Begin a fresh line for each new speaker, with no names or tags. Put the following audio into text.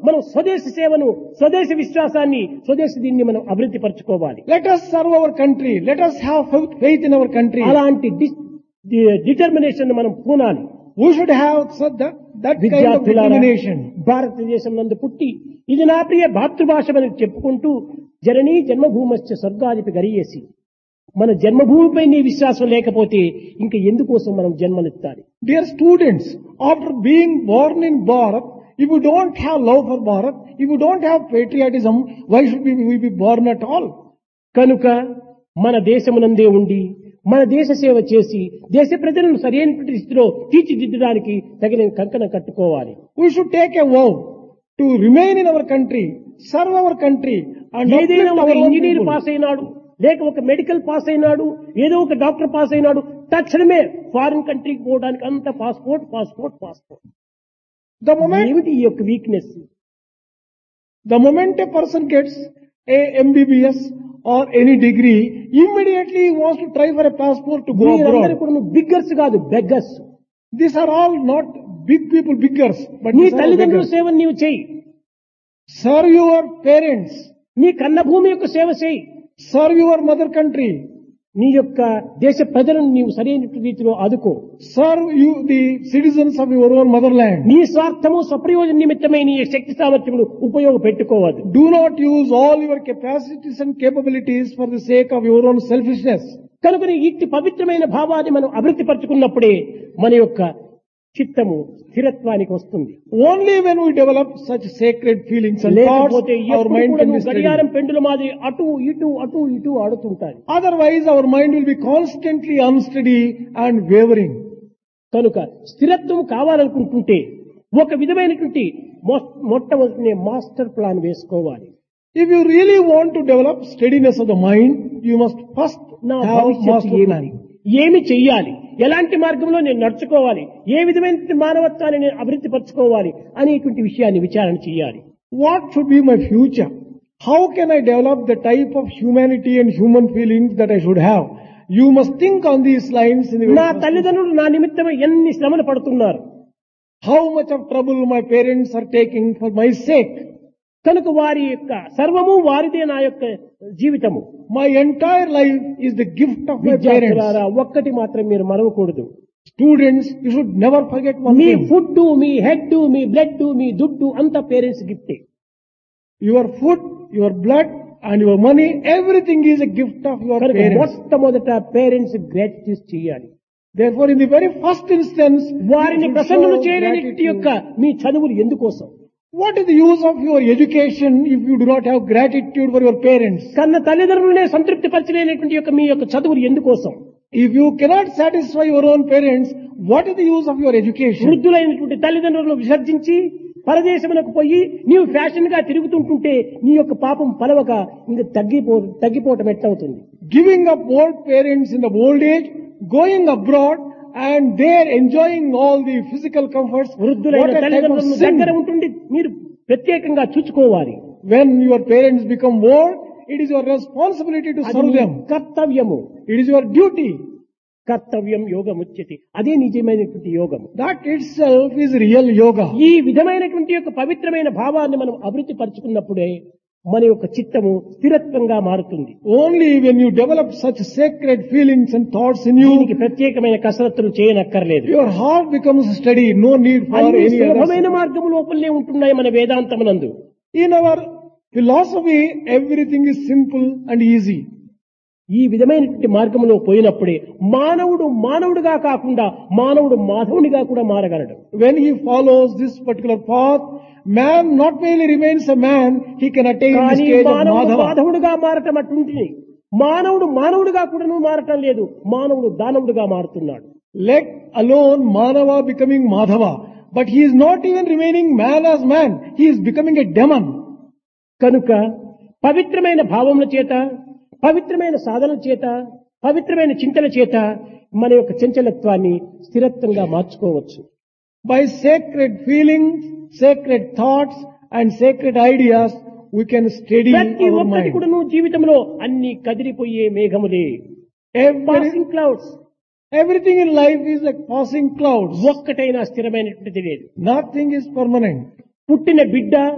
మనం స్వదేశ సేవను స్వదేశ విశ్వాసాన్ని స్వదేశ దీన్ని మనం అభివృద్ధి పరచుకోవాలి
Let us serve our country. Let us have faith- faith in our country.
అలాంటి డిటర్మినేషన్ మనం పూనాలి
We should have such that, that kind of
విద్యార్థులారా
determination.
భారతదేశం నందు పుట్టి ఇది నా ప్రియ మాతృభాషమని చెప్పుకుంటూ జననీ జన్మభూమశ్చ స్వర్గాధిపి గరియేసి మన జన్మభూమిపై నీ విశ్వాసం లేకపోతే ఇంకా ఎందుకోసం మనం జన్మనెత్తాలి
Dear students, after being born in Bharat, if you don't have love for Bharat, if you don't have patriotism, why should we, we be born at all?
కనుక మన దేశమునందే ఉండి మన దేశ సేవ చేసి దేశ ప్రజలను సరైనటువంటి స్థితిలో తీర్చిదిద్దడానికి తగిన కంకణం కట్టుకోవాలి
We should take a vow to remain in our country, serve our country, and
ఏదైనా
uplift
ఒక
our own
engineer
people.
Pass అయినాడు లేక ఒక మెడికల్ పాస్ అయినాడు ఏదో ఒక డాక్టర్ పాస్ అయినాడు తక్షణమే ఫారిన్ కంట్రీకి పోవడానికి అంత passport passport passport
The moment,
ఏమిటి ఈ యొక్క weakness
the moment a person gets a MBBS or any degree, immediately he wants to try for a passport to go
మీరందరూ
abroad.
కూడా నువ్వు బిగ్గర్స్ కాదు beggars
These are all not big people, biggers, but
నీ
these are all
తల్లిదండ్రుల
beggars.
సేవను నీవు చేయి
Serve your parents,
నీ కన్న భూమి యొక్క సేవ చేయి
serve your mother country,
నీ యొక్క దేశ ప్రజలను నీవు సరైన రీతిలో ఆదుకో
serve you the citizens of your own motherland.
నీ స్వార్థము స్వప్రయోజన నిమిత్తమై నీ శక్తి సామర్థ్యములు ఉపయోగపెట్టుకోవద్దు
Do not use all your capacities and capabilities for the sake of your own selfishness.
కనుక ఇట్టి పవిత్రమైన భావాన్ని మనం అభివృద్ధి పరచుకున్నప్పుడే మన యొక్క చిత్తము స్థిరత్వానికి వస్తుంది
Only when we develop such sacred feelings and thoughts,
లేకపోతే
our
ఎప్పుడు
mind
కూడా
can be
నువ్వు
steady.
గడియారం పెండుల మాదిరి అటు ఇటు అటు ఇటు ఆడుతుంటాయి
Otherwise, our mind will be constantly unsteady and wavering.
కనుక స్థిరత్వం కావాలనుకుంటుంటే ఒక విధమైనటువంటి మొ- మొట్టమొదటి మాస్టర్ ప్లాన్ వేసుకోవాలి
If you really want to develop steadiness of the mind, you must first
నా
have
భవిష్యత్తు
master
ఏమిటి
plan.
ఏమి చెయ్యాలి ఎలాంటి మార్గంలో నేను నడుచుకోవాలి ఏ విధమైన మానవత్వాన్ని నేను అభివృద్ధి పరచుకోవాలి అనేటువంటి విషయాన్ని విచారణ చేయాలి
What should be my future? How can I develop the type of humanity and human feelings that I should have? You must think on these lines in the
నా
very first
తల్లిదండ్రులు నా నిమిత్తమై ఎన్ని శ్రమలు పడుతున్నారు
How much of trouble my parents are taking for my sake.
కనుక వారి యొక్క సర్వము వారిదే నా యొక్క జీవితము
My entire life is the gift of my parents.
విద్యార్థులారా ఒక్కటి మాత్రం మీరు మరవకూడదు
Students, you should never forget one
మీ
thing.
ఫుడ్ మీ హెడ్ మీ బ్లడ్ మీ దుడ్డు అంతా పేరెంట్స్ గిఫ్టే
Your food, your blood and your money, everything is a gift of your
కనుక
parents.
మొట్టమొదట పేరెంట్స్ గ్రాటిట్యూడ్ చేయాలి
Therefore, in the very first instance,
వారిని
you should
ప్రసన్నులు
show
చేయడానికి
gratitude.
యొక్క మీ చదువులు ఎందుకోసం
What is the use of your education if you do not have gratitude for your parents?
కన్న తల్లిదండ్రులనే సంతృప్తి పరచలేనటువంటి యొక్క మీ యొక్క చదువులు ఎందుకోసం
If you cannot satisfy your own parents, what is the use of your education?
వృద్ధులైనటువంటి తల్లిదండ్రులను విసర్జించి పరదేశమునకు పోయి నీవు ఫ్యాషన్ గా తిరుగుతుంటుంటే నీ యొక్క పాపం పలవక ఇంక తగ్గిపో తగ్గిపోవటం ఎట్లవుతుంది
Giving up old parents in the old age, going abroad, and there enjoying all the physical comforts. What
వృద్ధులైన
a type of
తల్లిదండ్రులను దగ్గర
sin.
ఉంటుండి మీరు ప్రత్యేకంగా చూసుకోవాలి
When your parents become old, it is your responsibility to
అది
serve
నీ
them.
కర్తవ్యము
It is your duty.
కర్తవ్యం యోగం వచ్చేది అదే నిజమైనటువంటి యోగం
That itself is real yoga.
ఈ విధమైనటువంటి యొక్క పవిత్రమైన భావాన్ని మనం అభివృద్ధి పరచుకున్నప్పుడే మన యొక్క చిత్తము స్థిరత్వంగా మారుతుంది
Only when you develop such sacred feelings and thoughts in
దీనికి
you,
ప్రత్యేకమైన కసరత్తులు చేయనక్కర్లేదు
your heart becomes steady. No need for
అన్ని
any
సులభమైన
other.
మార్గం లోపలనే ఉంటున్నాయి మన వేదాంతమునందు
In our philosophy, everything is simple and easy.
ఈ విధమైనటువంటి మార్గంలో పోయినప్పుడే మానవుడు మానవుడిగా కాకుండా మానవుడు మాధవునిగా కూడా మారగలడు
When he follows this particular path, man not merely remains a man, he can attain the
కానీ
stage of
మానవుడు
Madhava.
మాధవుడిగా మారటం అటువంటిది మానవుడు మానవుడిగా కూడా మారటం లేదు మానవుడు దానవుడిగా మారుతున్నాడు
Let alone Manava becoming Madhava. But he is not even remaining man as man. He is becoming a demon.
కనుక పవిత్రమైన భావముల చేత పవిత్రమైన సాధనల చేత పవిత్రమైన చింతన చేత మన యొక్క చంచలత్వాన్ని స్థిరత్వంగా మార్చుకోవచ్చు
By sacred feelings, sacred thoughts and sacred ideas, we can steady
ప్రతి
our
ఒక్కటి
mind.
కూడా నువ్వు జీవితంలో అన్ని కదిలిపోయే మేఘములే
Every,
passing clouds
everything in life is like passing clouds.
ఒక్కటైనా స్థిరమైనటువంటిది లేదు
Nothing is permanent.
పుట్టిన బిడ్డ